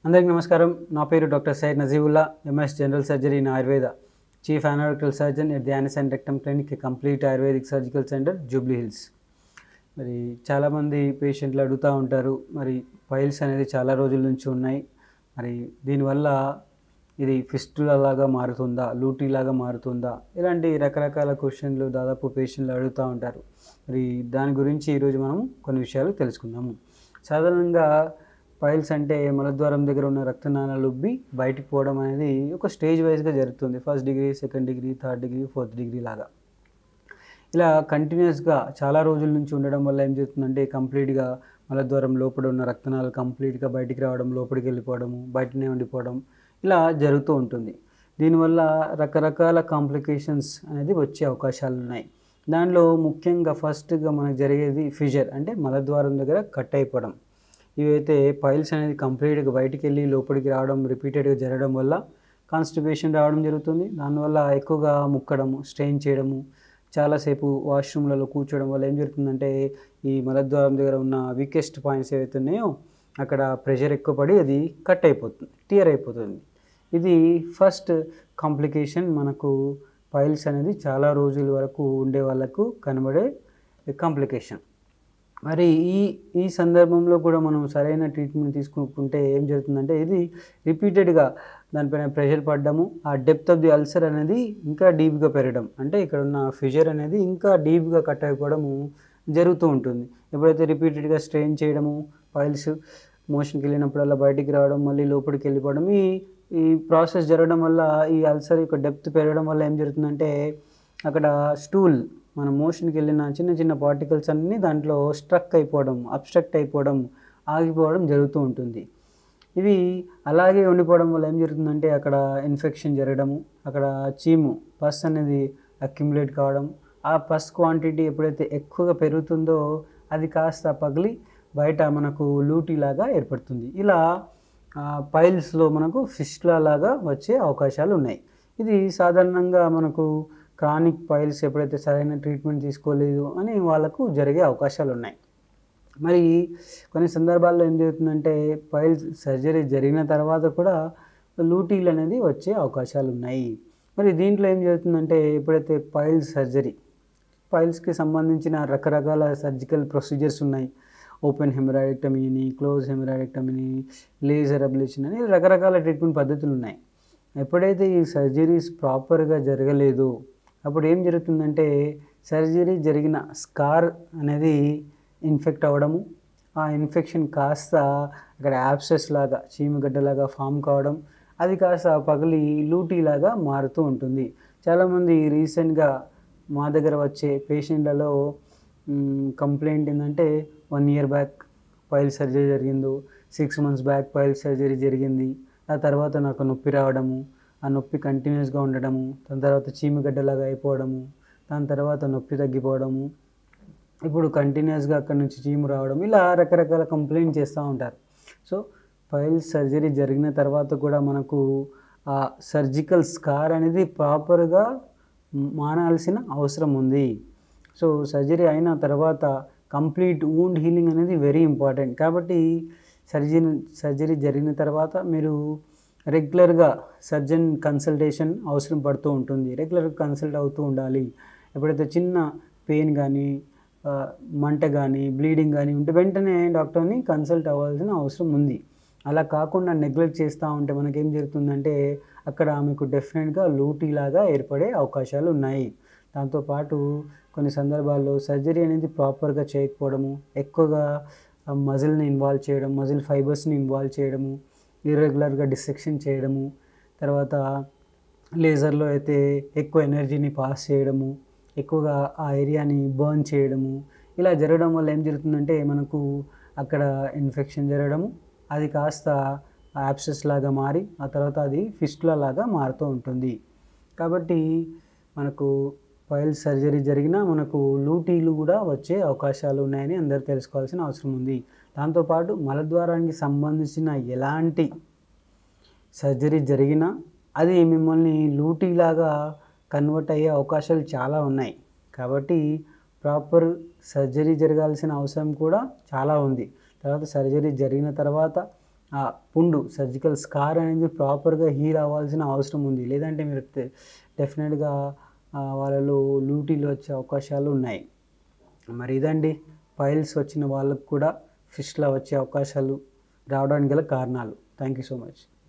అందరికీ నమస్కారం నా పేరు doctor Syed Najibullah MS general surgery in Ayurveda chief analytical surgeon at Dhyanas and rectum clinic complete ayurvedic surgical centre Jubilee Hills మరి చాలామంది పేషెంట్లు అడుగుతూ ఉంటారు మరి పైల్స్ అనేది చాలా రోజుల నుంచి ఉన్నాయి మరి దీనివల్ల ఇది ఫిస్టులా లాగా మారుతుందా లూటీ లాగా మారుతుందా ఇలాంటి రకరకాల క్వశ్చన్లు దాదాపు పేషెంట్లు అడుగుతూ ఉంటారు మరి దాని గురించి ఈరోజు మనం కొన్ని విషయాలు తెలుసుకుందాము సాధారణంగా పైల్స్ అంటే మలద్వారం దగ్గర ఉన్న రక్తనాళాలు ఉబ్బి బయటికి పోవడం అనేది ఒక స్టేజ్ వైజ్గా జరుగుతుంది first degree second degree third degree fourth degree లాగా ఇలా కంటిన్యూస్గా చాలా రోజుల నుంచి ఉండడం వల్ల ఏం జరుగుతుందంటే కంప్లీట్గా మలద్వారం లోపల ఉన్న రక్తనాళాలు కంప్లీట్గా బయటికి రావడం లోపలికి వెళ్ళిపోవడము బయటనే ఉండిపోవడం ఇలా జరుగుతూ ఉంటుంది దీనివల్ల రకరకాల కాంప్లికేషన్స్ అనేది వచ్చే అవకాశాలు ఉన్నాయి దానిలో ముఖ్యంగా ఫస్ట్గా మనకు జరిగేది ఫిజర్ అంటే మలద్వారం దగ్గర కట్ అయిపోవడం ఇవైతే పైల్స్ అనేది కంప్లీట్గా బయటికి వెళ్ళి లోపలికి రావడం రిపీటెడ్గా జరగడం వల్ల కాన్స్టిపేషన్ రావడం జరుగుతుంది దానివల్ల ఎక్కువగా ముక్కడము స్ట్రెయిన్ చేయడము చాలాసేపు వాష్రూమ్లలో కూర్చోవడం వల్ల ఏం జరుగుతుందంటే ఈ మలద్వారం దగ్గర ఉన్న వీకెస్ట్ పాయింట్స్ ఏవైతే ఉన్నాయో అక్కడ ప్రెషర్ ఎక్కువ పడి అది కట్ అయిపోతుంది టియర్ అయిపోతుంది ఇది ఫస్ట్ కాంప్లికేషన్ మనకు పైల్స్ అనేది చాలా రోజుల వరకు ఉండే వాళ్ళకు కనబడే కాంప్లికేషన్ మరి ఈ ఈ సందర్భంలో కూడా మనం సరైన ట్రీట్మెంట్ తీసుకుంటే ఏం జరుగుతుందంటే ఇది రిపీటెడ్గా దానిపైన ప్రెషర్ పడ్డము ఆ డెప్త్ ఆఫ్ ది అల్సర్ అనేది ఇంకా డీప్గా పెరగడం అంటే ఇక్కడ ఉన్న ఫిజర్ అనేది ఇంకా డీప్గా కట్ అయిపోవడము జరుగుతూ ఉంటుంది ఎప్పుడైతే రిపీటెడ్గా స్ట్రెయిన్ చేయడము పైల్స్ మోషన్కి వెళ్ళినప్పుడల్లా బయటికి రావడం మళ్ళీ లోపలికి వెళ్ళిపోవడం ఈ ఈ ప్రాసెస్ జరగడం వల్ల ఈ అల్సర్ యొక్క డెప్త్ పెరగడం వల్ల ఏం జరుగుతుందంటే అక్కడ స్టూల్ మన మోషన్కి వెళ్ళిన చిన్న చిన్న పార్టికల్స్ అన్నీ దాంట్లో స్ట్రక్ అయిపోవడం అబ్స్ట్రక్ట్ అయిపోవడం ఆగిపోవడం జరుగుతూ ఉంటుంది ఇవి అలాగే ఉండిపోవడం వల్ల ఏం జరుగుతుందంటే అక్కడ ఇన్ఫెక్షన్ జరగడము అక్కడ చీము పస్ అనేది అక్యుములేట్ కావడం ఆ పస్ క్వాంటిటీ ఎప్పుడైతే ఎక్కువగా పెరుగుతుందో అది కాస్త పగిలి బయట మనకు లూటీ లాగా ఏర్పడుతుంది ఇలా పైల్స్లో మనకు ఫిస్ట్లా లాగా వచ్చే అవకాశాలు ఉన్నాయి ఇది సాధారణంగా మనకు క్రానిక్ పైల్స్ ఎప్పుడైతే సరైన ట్రీట్మెంట్ తీసుకోలేదు అని వాళ్ళకు జరిగే అవకాశాలు ఉన్నాయి మరి కొన్ని సందర్భాల్లో ఏం జరుగుతుందంటే పైల్స్ సర్జరీ జరిగిన తర్వాత కూడా లూటీలు అనేది వచ్చే అవకాశాలు ఉన్నాయి మరి దీంట్లో ఏం జరుగుతుందంటే ఎప్పుడైతే పైల్స్ సర్జరీ పైల్స్కి సంబంధించిన రకరకాల సర్జికల్ ప్రొసీజర్స్ ఉన్నాయి ఓపెన్ హెమరాయిడెక్టమీని క్లోజ్ హెమరాయిడెక్టమీని లేజర్ అబ్లేషన్ అని రకరకాల ట్రీట్మెంట్ పద్ధతులు ఉన్నాయి ఎప్పుడైతే ఈ సర్జరీస్ ప్రాపర్గా జరగలేదు అప్పుడు ఏం జరుగుతుందంటే సర్జరీ జరిగిన స్కార్ అనేది ఇన్ఫెక్ట్ అవ్వడము ఆ ఇన్ఫెక్షన్ కాస్త అక్కడ యాప్సెస్ లాగా చీమగడ్డలాగా ఫామ్ కావడం అది కాస్త పగిలి లూటీలాగా మారుతూ ఉంటుంది చాలామంది రీసెంట్గా మా దగ్గర వచ్చే పేషెంట్లలో కంప్లైంట్ ఏంటంటే one year back pile surgery జరిగిందో six months back pile surgery జరిగింది ఆ తర్వాత నాకు నొప్పి రావడము ఆ నొప్పి కంటిన్యూస్గా ఉండడము దాని తర్వాత చీమగడ్డలాగా అయిపోవడము దాని తర్వాత నొప్పి తగ్గిపోవడము ఇప్పుడు కంటిన్యూస్గా అక్కడ నుంచి చీము రావడం ఇలా రకరకాల కంప్లైంట్ చేస్తూ ఉంటారు సో పైల్ సర్జరీ జరిగిన తర్వాత కూడా మనకు ఆ సర్జికల్ స్కార్ అనేది ప్రాపర్గా మానాల్సిన అవసరం ఉంది సో సర్జరీ అయిన తర్వాత కంప్లీట్ వూండ్ హీలింగ్ అనేది వెరీ ఇంపార్టెంట్ కాబట్టి సర్జరీ సర్జరీ జరిగిన తర్వాత మీరు రెగ్యులర్గా సర్జన్ కన్సల్టేషన్ అవసరం పడుతూ ఉంటుంది రెగ్యులర్గా కన్సల్ట్ అవుతూ ఉండాలి ఎప్పుడైతే చిన్న పెయిన్ కానీ మంట కానీ బ్లీడింగ్ కానీ ఉంటే వెంటనే డాక్టర్ని కన్సల్ట్ అవ్వాల్సిన అవసరం ఉంది అలా కాకుండా నెగ్లెక్ట్ చేస్తూ ఉంటే మనకేం జరుగుతుందంటే అక్కడ ఆమెకు డెఫినెట్గా లూటీలాగా ఏర్పడే అవకాశాలు ఉన్నాయి దాంతోపాటు కొన్ని సందర్భాల్లో సర్జరీ అనేది ప్రాపర్గా చేయకపోవడము ఎక్కువగా మజిల్ని ఇన్వాల్వ్ చేయడం మజిల్ ఫైబర్స్ని ఇన్వాల్వ్ చేయడము ఇర్రెగ్యులర్గా డిసెక్షన్ చేయడము తర్వాత లేజర్లో అయితే ఎక్కువ ఎనర్జీని పాస్ చేయడము ఎక్కువగా ఆ ఏరియాని బర్న్ చేయడము ఇలా జరగడం వల్ల ఏం జరుగుతుందంటే మనకు అక్కడ ఇన్ఫెక్షన్ జరగడము అది కాస్త యాప్సెస్ లాగా మారి ఆ తర్వాత అది ఫిస్టులా లాగా మారుతూ ఉంటుంది కాబట్టి మనకు పైల్ సర్జరీ జరిగినా మనకు లూటీలు కూడా వచ్చే అవకాశాలు ఉన్నాయని అందరు తెలుసుకోవాల్సిన అవసరం ఉంది దాంతోపాటు మలద్వారానికి సంబంధించిన ఎలాంటి సర్జరీ జరిగినా అది మిమ్మల్ని లూటీలాగా కన్వర్ట్ అయ్యే అవకాశాలు చాలా ఉన్నాయి కాబట్టి ప్రాపర్ సర్జరీ జరగాల్సిన అవసరం కూడా చాలా ఉంది తర్వాత సర్జరీ జరిగిన తర్వాత ఆ పుండు సర్జికల్ స్కార్ అనేది ప్రాపర్గా హీల్ అవ్వాల్సిన అవసరం ఉంది లేదంటే మీరు డెఫినెట్గా వాళ్ళలో లూటీలు వచ్చే అవకాశాలు ఉన్నాయి మరి ఇదండి పైల్స్ వచ్చిన వాళ్ళకు కూడా ఫిష్లా వచ్చే అవకాశాలు రావడానికి గల కారణాలు థ్యాంక్ యూ సో మచ్